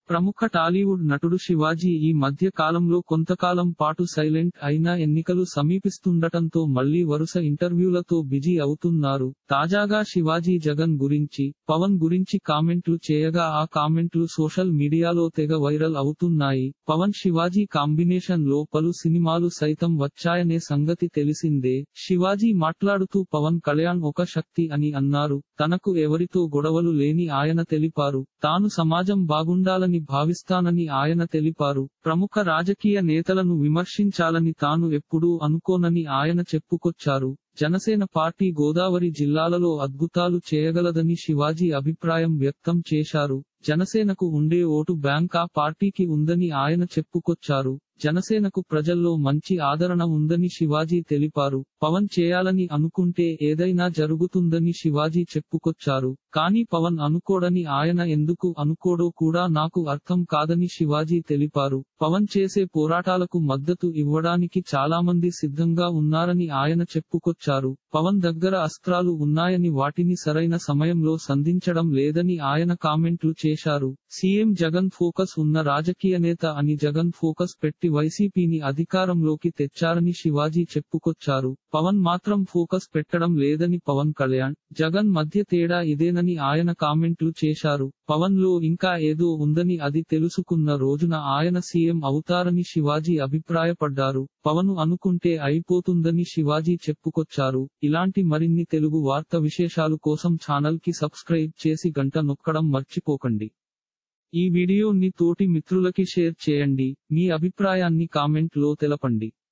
ప్రముఖ టాలీవుడ్ నటుడు శివాజీ ఈ మధ్య కాలంలో కొంతకాలం పాటు సైలెంట్ అయినా ఎన్నికలు సమీపిస్తుండటంతో మళ్లీ వరుస ఇంటర్వ్యూలతో బిజీ అవుతున్నారు తాజాగా శివాజీ జగన్ గురించి పవన్ గురించి కామెంట్లు చేయగా ఆ కామెంట్లు సోషల్ మీడియాలో తెగ వైరల్ అవుతున్నాయి పవన్ శివాజీ కాంబినేషన్ లో పలు సినిమాలు సైతం వచ్చాయనే సంగతి తెలిసిందే శివాజీ మాట్లాడుతూ పవన్ కళ్యాణ్ ఒక శక్తి అని అన్నారు తనకు ఎవరితో గొడవలు లేని ఆయన తెలిపారు తాను సమాజం బాగుండాలని భావిస్తానని ఆయన తెలిపారు ప్రముఖ రాజకీయ నేతలను విమర్శించాలని తాను ఎప్పుడూ అనుకోనని ఆయన చెప్పుకొచ్చారు జనసేన పార్టీ గోదావరి జిల్లాలలో అద్భుతాలు చేయగలదని శివాజీ అభిప్రాయం వ్యక్తం చేశారు జనసేనకు ఉండే ఓటు బ్యాంక్ ఆ పార్టీకి ఉందని ఆయన చెప్పుకొచ్చారు జనసేనకు ప్రజల్లో మంచి ఆదరణ ఉందని శివాజీ తెలిపారు పవన్ చేయాలని అనుకుంటే ఏదైనా జరుగుతుందని శివాజీ చెప్పుకొచ్చారు కానీ పవన్ అనుకోడని ఆయన ఎందుకు అనుకోడో కూడా నాకు అర్థం కాదని శివాజీ తెలిపారు పవన్ చేసే పోరాటాలకు మద్దతు ఇవ్వడానికి చాలామంది సిద్ధంగా ఉన్నారని ఆయన చెప్పుకొచ్చారు పవన్ దగ్గర అస్త్రాలు ఉన్నాయని వాటిని సరైన సమయంలో సంధించడం లేదని ఆయన కామెంట్లు చేశారు సీఎం జగన్ ఫోకస్ ఉన్న రాజకీయ నేత అని జగన్ ఫోకస్ పెట్టి వైసీపీని అధికారంలోకి తెచ్చారని శివాజీ చెప్పుకొచ్చారు పవన్ మాత్రం ఫోకస్ పెట్టడం లేదని పవన్ కళ్యాణ్ జగన్ మధ్య తేడా ఇదేనని ఆయన కామెంట్లు చేశారు పవన్ లో ఇంకా ఏదో ఉందని అది తెలుసుకున్న రోజున ఆయన సీఎం అవుతారని శివాజీ అభిప్రాయపడ్డారు పవన్ అనుకుంటే అయిపోతుందని శివాజీ చెప్పుకొచ్చారు ఇలాంటి మరిన్ని తెలుగు వార్త విశేషాలు కోసం ఛానల్ కి సబ్స్క్రైబ్ చేసి గంట నొక్కడం మర్చిపోకండి ఈ వీడియోని తోటి మిత్రులకి షేర్ చేయండి మీ అభిప్రాయాన్ని కామెంట్ లో తెలపండి